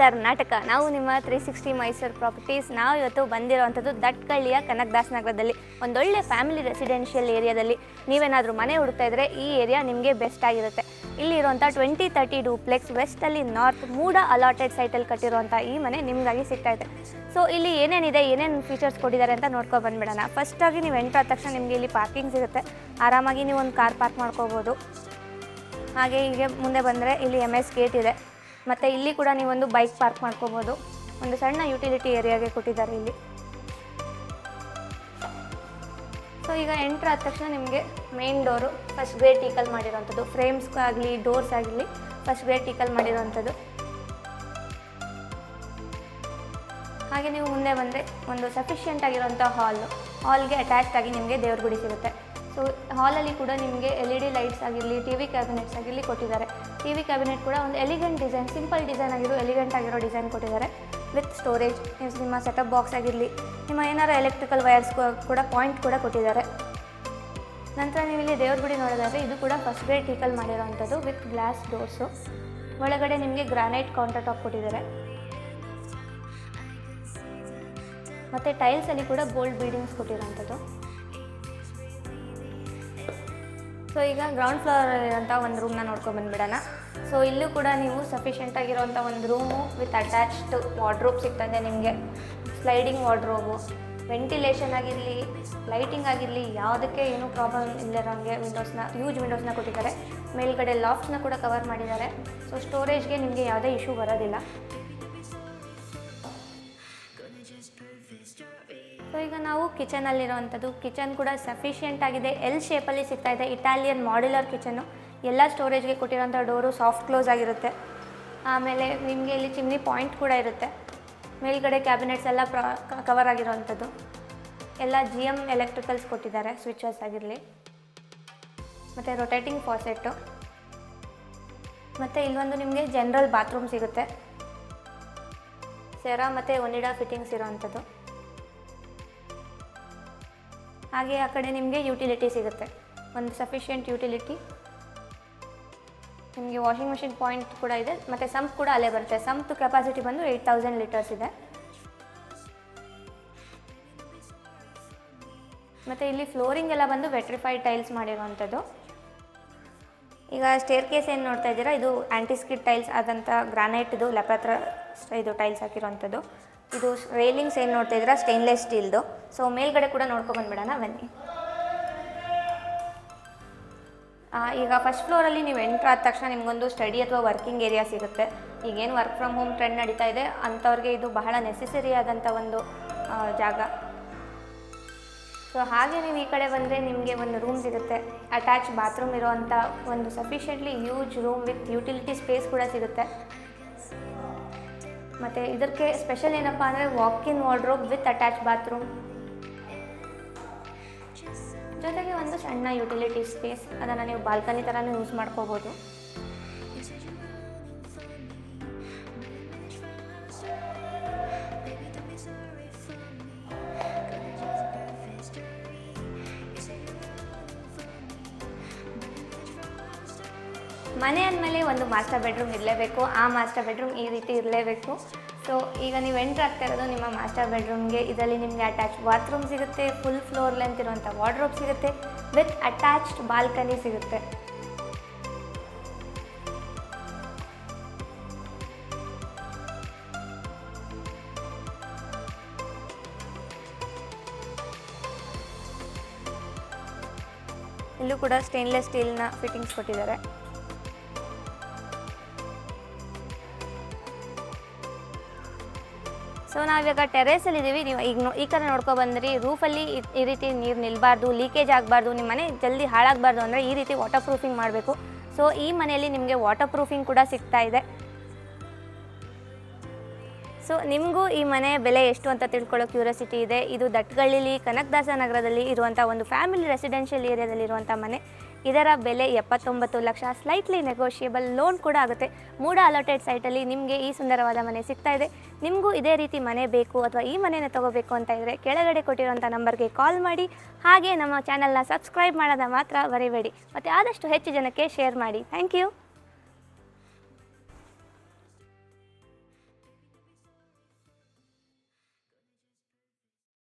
ಕರ್ನಾಟಕ ನಾವು ನಿಮ್ಮ three sixty Mysuru properties ನಾವು ಇವತ್ತು ಬಂದಿರೋವಂಥದ್ದು ದಟ್ಕಳ್ಳಿಯ ಕನಕದಾಸ್ ನಗರದಲ್ಲಿ ಒಂದೊಳ್ಳೆ ಫ್ಯಾಮಿಲಿ ರೆಸಿಡೆನ್ಷಿಯಲ್ ಏರಿಯಾದಲ್ಲಿ ನೀವೇನಾದರೂ ಮನೆ ಹುಡುಕ್ತಾ ಇದ್ದರೆ ಈ ಏರಿಯಾ ನಿಮಗೆ ಬೆಸ್ಟ್ ಆಗಿರುತ್ತೆ ಇಲ್ಲಿರುವಂಥ ಟ್ವೆಂಟಿ ತರ್ಟಿ ಡೂಪ್ಲೆಕ್ಸ್ ವೆಸ್ಟಲ್ಲಿ ನಾರ್ತ್ ಮೂಡ ಅಲಾಟೆಡ್ ಸೈಟಲ್ಲಿ ಕಟ್ಟಿರುವಂಥ ಈ ಮನೆ ನಿಮಗಾಗಿ ಸಿಗ್ತಾ ಇದೆ ಸೊ ಇಲ್ಲಿ ಏನೇನಿದೆ ಏನೇನು ಫೀಚರ್ಸ್ ಕೊಟ್ಟಿದ್ದಾರೆ ಅಂತ ನೋಡ್ಕೊಂಡು ಬಂದ್ಬಿಡೋಣ ಫಸ್ಟಾಗಿ ನೀವು ಎಂಟ್ರ್ ಆದ ತಕ್ಷಣ ನಿಮಗೆ ಇಲ್ಲಿ ಪಾರ್ಕಿಂಗ್ ಸಿಗುತ್ತೆ ಆರಾಮಾಗಿ ನೀವು ಒಂದು ಕಾರ್ ಪಾರ್ಕ್ ಮಾಡ್ಕೋಬೋದು ಹಾಗೆ ಹೀಗೆ ಮುಂದೆ ಬಂದರೆ ಇಲ್ಲಿ ಎಮ್ ಎಸ್ ಗೇಟ್ ಇದೆ ಮತ್ತು ಇಲ್ಲಿ ಕೂಡ ನೀವೊಂದು ಬೈಕ್ ಪಾರ್ಕ್ ಮಾಡ್ಕೋಬೋದು ಒಂದು ಸಣ್ಣ ಯುಟಿಲಿಟಿ ಏರಿಯಾಗೆ ಕೊಟ್ಟಿದ್ದಾರೆ ಇಲ್ಲಿ ಸೊ ಈಗ ಎಂಟ್ರ್ ಆದ ತಕ್ಷಣ ನಿಮಗೆ ಮೇನ್ ಡೋರು ಫಸ್ಟ್ ಗ್ರೇಟ್ ಟೀಕಲ್ ಮಾಡಿರೋವಂಥದ್ದು ಫ್ರೇಮ್ಸ್ ಆಗಲಿ ಡೋರ್ಸ್ ಆಗಲಿ ಫಸ್ಟ್ ಗ್ರೇಟ್ ಟೀಕಲ್ ಮಾಡಿರೋವಂಥದ್ದು ಹಾಗೆ ನೀವು ಮುಂದೆ ಬಂದರೆ ಒಂದು ಸಫಿಷಿಯೆಂಟ್ ಆಗಿರೋಂಥ ಹಾಲು ಹಾಲ್ಗೆ ಅಟ್ಯಾಚ್ಡ್ ಆಗಿ ನಿಮಗೆ ದೇವ್ರ ಗುಡಿ ಸಿಗುತ್ತೆ ಸೊ ಹಾಲಲ್ಲಿ ಕೂಡ ನಿಮಗೆ ಎಲ್ ಇ ಡಿ ಲೈಟ್ಸ್ ಆಗಿರಲಿ ಟಿ ವಿ ಕ್ಯಾಬಿನೆಟ್ಸ್ ಆಗಿರಲಿ ಕೊಟ್ಟಿದ್ದಾರೆ ಟಿ ವಿ ಕ್ಯಾಬಿನೆಟ್ ಕೂಡ ಒಂದು ಎಲಿಗೆಂಟ್ ಡಿಸೈನ್ ಸಿಂಪಲ್ ಡಿಸೈನ್ ಆಗಿರೋ ಎಲಿಗೆಂಟ್ ಆಗಿರೋ ಡಿಸೈನ್ ಕೊಟ್ಟಿದ್ದಾರೆ ವಿತ್ ಸ್ಟೋರೇಜ್ ನಿಮ್ಮ ಸೆಟಪ್ ಬಾಕ್ಸ್ ಆಗಿರಲಿ ನಿಮ್ಮ ಏನಾರು ಎಲೆಕ್ಟ್ರಿಕಲ್ ವೈರ್ಸ್ ಕೂಡ ಪಾಯಿಂಟ್ ಕೂಡ ಕೊಟ್ಟಿದ್ದಾರೆ ನಂತರ ನೀವು ಇಲ್ಲಿ ದೇವ್ರ ಗುಡಿ ನೋಡೋದಾದರೆ ಇದು ಕೂಡ ಫಸ್ಟ್ ಗ್ರೇಡ್ ಟೀಕಲ್ ಮಾಡಿರೋವಂಥದ್ದು ವಿತ್ ಗ್ಲಾಸ್ ಡೋರ್ಸು ಒಳಗಡೆ ನಿಮಗೆ ಗ್ರಾನೈಟ್ ಕೌಂಟರ್ ಟಾಪ್ ಕೊಟ್ಟಿದ್ದಾರೆ ಮತ್ತು ಟೈಲ್ಸಲ್ಲಿ ಕೂಡ ಗೋಲ್ಡ್ ಬೀಡಿಂಗ್ಸ್ ಕೊಟ್ಟಿರೋವಂಥದ್ದು ಸೊ ಈಗ ಗ್ರೌಂಡ್ ಫ್ಲೋರ್ ಇರೋಂಥ ಒಂದು ರೂಮ್ನ ನೋಡ್ಕೊಂಡು ಬಂದ್ಬಿಡೋಣ ಸೊ ಇಲ್ಲೂ ಕೂಡ ನೀವು ಸಫಿಷಿಯೆಂಟ್ ಆಗಿರೋಂಥ ಒಂದು ರೂಮು ವಿತ್ ಅಟ್ಯಾಚ್ಡ್ ವಾರ್ಡ್ರೋಬ್ ಸಿಗ್ತದೆ ನಿಮಗೆ ಸ್ಲೈಡಿಂಗ್ ವಾರ್ಡ್ರೋಬು ವೆಂಟಿಲೇಷನ್ ಆಗಿರಲಿ ಲೈಟಿಂಗ್ ಆಗಿರಲಿ ಯಾವುದಕ್ಕೆ ಏನೂ ಪ್ರಾಬ್ಲಮ್ ಇಲ್ಲರಂಗೆ ವಿಂಡೋಸ್ನ ಯೂಜ್ ವಿಂಡೋಸ್ನ ಕೊಟ್ಟಿದ್ದಾರೆ ಮೇಲ್ಗಡೆ ಲಾಫ್ಟ್ಸ್ನ ಕೂಡ ಕವರ್ ಮಾಡಿದ್ದಾರೆ ಸೊ ಸ್ಟೋರೇಜ್ಗೆ ನಿಮಗೆ ಯಾವುದೇ ಇಶ್ಯೂ ಬರೋದಿಲ್ಲ ಸೊ ಈಗ ನಾವು ಕಿಚನಲ್ಲಿರುವಂಥದ್ದು ಕಿಚನ್ ಕೂಡ ಸಫಿಷಿಯೆಂಟ್ ಆಗಿದೆ ಎಲ್ ಶೇಪಲ್ಲಿ ಸಿಗ್ತಾ ಇದೆ ಇಟಾಲಿಯನ್ ಮಾಡ್ಯುಲರ್ ಕಿಚನ್ನು ಎಲ್ಲ ಸ್ಟೋರೇಜ್ಗೆ ಕೊಟ್ಟಿರೋಂಥ ಡೋರು ಸಾಫ್ಟ್ ಕ್ಲೋಸ್ ಆಗಿರುತ್ತೆ ಆಮೇಲೆ ನಿಮಗೆ ಇಲ್ಲಿ ಚಿಮ್ನಿ ಪಾಯಿಂಟ್ ಕೂಡ ಇರುತ್ತೆ ಮೇಲ್ಗಡೆ ಕ್ಯಾಬಿನೆಟ್ಸ್ ಎಲ್ಲ ಪ್ರ ಕವರ್ ಆಗಿರೋವಂಥದ್ದು ಎಲ್ಲ ಜಿ ಎಮ್ ಎಲೆಕ್ಟ್ರಿಕಲ್ಸ್ ಕೊಟ್ಟಿದ್ದಾರೆ ಸ್ವಿಚಸ್ ಆಗಿರಲಿ ಮತ್ತು ರೊಟೇಟಿಂಗ್ ಫಾಸೆಟ್ಟು ಮತ್ತು ಇಲ್ಲೊಂದು ನಿಮಗೆ ಜನರಲ್ ಬಾತ್ರೂಮ್ ಸಿಗುತ್ತೆ ಸೆರಾ ಮತ್ತು ಒನಿಡಾ ಫಿಟ್ಟಿಂಗ್ಸ್ ಇರೋವಂಥದ್ದು ಹಾಗೆ ಆ ಕಡೆ ನಿಮಗೆ ಯುಟಿಲಿಟಿ ಸಿಗುತ್ತೆ ಒಂದು ಸಫಿಷಿಯೆಂಟ್ ಯುಟಿಲಿಟಿ ನಿಮಗೆ ವಾಷಿಂಗ್ ಮಿಷಿನ್ ಪಾಯಿಂಟ್ ಕೂಡ ಇದೆ ಮತ್ತು ಸಂಪ್ ಕೂಡ ಅಲ್ಲೇ ಬರುತ್ತೆ ಸಂಪ್ದು ಕೆಪಾಸಿಟಿ ಬಂದು ಏಯ್ಟ್ ತೌಸಂಡ್ ಲೀಟರ್ಸ್ ಇದೆ ಮತ್ತು ಇಲ್ಲಿ ಫ್ಲೋರಿಂಗ್ ಎಲ್ಲ ಬಂದು ವೆಟ್ರಿಫೈಡ್ ಟೈಲ್ಸ್ ಮಾಡಿರುವಂಥದ್ದು ಈಗ ಸ್ಟೇರ್ ಕೇಸ್ ಏನು ನೋಡ್ತಾ ಇದ್ದೀರಾ ಇದು ಆ್ಯಂಟಿಸ್ಕಿಡ್ ಟೈಲ್ಸ್ ಆದಂಥ ಗ್ರಾನೈಟ್ದು ಲೆಪತ್ರ ಇದು ಟೈಲ್ಸ್ ಹಾಕಿರುವಂಥದ್ದು ಇದು ರೇಲಿಂಗ್ಸ್ ಏನು ನೋಡ್ತಾ ಇದ್ದೀರಾ ಸ್ಟೇನ್ಲೆಸ್ ಸ್ಟೀಲ್ದು ಸೊ ಮೇಲ್ಗಡೆ ಕೂಡ ನೋಡ್ಕೊಂಡು ಬಂದ್ಬಿಡೋಣ ಬನ್ನಿ ಆ, ಈಗ ಫಸ್ಟ್ ಫ್ಲೋರಲ್ಲಿ ನೀವು ಎಂಟ್ರ್ ಆದ ತಕ್ಷಣ ನಿಮಗೊಂದು ಸ್ಟಡಿ ಅಥವಾ ವರ್ಕಿಂಗ್ ಏರಿಯಾ ಸಿಗುತ್ತೆ ಈಗೇನು ವರ್ಕ್ ಫ್ರಮ್ ಹೋಮ್ ಟ್ರೆಂಡ್ ನಡೀತಾ ಇದೆ ಅಂಥವ್ರಿಗೆ ಇದು ಬಹಳ ನೆಸೆಸರಿ ಆದಂಥ ಒಂದು ಆ, ಜಾಗ ಸೊ ಹಾಗೆ ನೀವು ಈ ಕಡೆ ಬಂದರೆ ನಿಮಗೆ ಒಂದು ರೂಮ್ ಸಿಗುತ್ತೆ ಅಟ್ಯಾಚ್ ಬಾತ್ರೂಮ್ ಇರೋವಂಥ ಒಂದು sufficiently use room with utility space ಕೂಡ ಸಿಗುತ್ತೆ ಮತ್ತು ಇದಕ್ಕೆ ಸ್ಪೆಷಲ್ ಏನಪ್ಪ ಅಂದರೆ walk in wardrobe with attach bathroom ಜೊತೆಗೆ ಒಂದು ಸಣ್ಣ ಯುಟಿಲಿಟಿ ಸ್ಪೇಸ್ ಅದನ್ನು ನೀವು ಬಾಲ್ಕನಿ ಥರನೂ ಯೂಸ್ ಮಾಡ್ಕೋಬೋದು ಮನೆ ಅಂದಮೇಲೆ ಒಂದು ಮಾಸ್ಟರ್ ಬೆಡ್ರೂಮ್ ಇರಲೇಬೇಕು ಆ ಮಾಸ್ಟರ್ ಬೆಡ್ರೂಮ್ ಈ ರೀತಿ ಇರಲೇಬೇಕು ಸೊ ಈಗ ನೀವು ಎಂಟ್ರ್ ಆಗ್ತಾ ಇರೋದು ನಿಮ್ಮ ಮಾಸ್ಟರ್ ಬೆಡ್ರೂಮ್ಗೆ ಇದರಲ್ಲಿ ನಿಮಗೆ ಅಟ್ಯಾಚ್ ಬಾತ್ರೂಮ್ ಸಿಗುತ್ತೆ ಫುಲ್ ಫ್ಲೋರ್ ಲೆಂತ್ ಇರುವಂಥ ವಾರ್ಡ್ರೋಬ್ ಸಿಗುತ್ತೆ ವಿತ್ ಅಟ್ಯಾಚ್ಡ್ ಬಾಲ್ಕನಿ ಸಿಗುತ್ತೆ ಇಲ್ಲೂ ಕೂಡ ಸ್ಟೇನ್ಲೆಸ್ ಸ್ಟೀಲ್ನ ಫಿಟ್ಟಿಂಗ್ಸ್ ಕೊಟ್ಟಿದ್ದಾರೆ ಸೊ ನಾವಿವಾಗ ಟೆರೇಸಲ್ಲಿ ಇದ್ದೀವಿ ನೀವು ಈಗ ನೋ ಈ ಕಡೆ ನೋಡ್ಕೊ ಬಂದ್ರಿ ರೂಫಲ್ಲಿ ಈ- ಈ ರೀತಿ ನೀರು ನಿಲ್ಲಬಾರ್ದು ಲೀಕೇಜ್ ಆಗಬಾರ್ದು ನಿಮ್ಮ ಮನೆ ಜಲ್ದಿ ಹಾಳಾಗಬಾರ್ದು ಅಂದರೆ ಈ ರೀತಿ ವಾಟರ್ ಪ್ರೂಫಿಂಗ್ ಮಾಡಬೇಕು ಸೊ ಈ ಮನೆಯಲ್ಲಿ ನಿಮಗೆ ವಾಟರ್ ಪ್ರೂಫಿಂಗ್ ಕೂಡ ಸಿಗ್ತಾ ಇದೆ ಸೊ ನಿಮಗೂ ಈ ಮನೆ ಬೆಲೆ ಎಷ್ಟು ಅಂತ ತಿಳ್ಕೊಳ್ಳೋ ಕ್ಯೂರಿಯಾಸಿಟಿ ಇದೆ ಇದು ದಟ್ಗಳ್ಳಿಲಿ ಕನಕದಾಸ ನಗರದಲ್ಲಿ ಇರುವಂಥ ಒಂದು ಫ್ಯಾಮಿಲಿ ರೆಸಿಡೆನ್ಷಿಯಲ್ ಏರಿಯಾದಲ್ಲಿ ಇರುವಂಥ ಮನೆ ಇದರ ಬೆಲೆ ಎಪ್ಪತ್ತೊಂಬತ್ತು ಲಕ್ಷ ಸ್ಲೈಟ್ಲಿ ನೆಗೋಷಿಯಬಲ್ ಲೋನ್ ಕೂಡ ಆಗುತ್ತೆ ಮೂಡ ಅಲಾಟೆಡ್ ಸೈಟಲ್ಲಿ ನಿಮಗೆ ಈ ಸುಂದರವಾದ ಮನೆ ಸಿಗ್ತಾ ಇದೆ ನಿಮಗೂ ಇದೇ ರೀತಿ ಮನೆ ಬೇಕು ಅಥವಾ ಈ ಮನೆನ ತಗೋಬೇಕು ಅಂತ ಇದ್ದರೆ ಕೆಳಗಡೆ ಕೊಟ್ಟಿರೋಂಥ ನಂಬರ್ಗೆ ಕಾಲ್ ಮಾಡಿ ಹಾಗೆ ನಮ್ಮ ಚಾನಲ್ನ ಸಬ್ಸ್ಕ್ರೈಬ್ ಮಾಡೋದ ಮಾತ್ರ ಮರಿಬೇಡಿ ಮತ್ತು ಆದಷ್ಟು ಹೆಚ್ಚು ಜನಕ್ಕೆ ಶೇರ್ ಮಾಡಿ ಥ್ಯಾಂಕ್ ಯು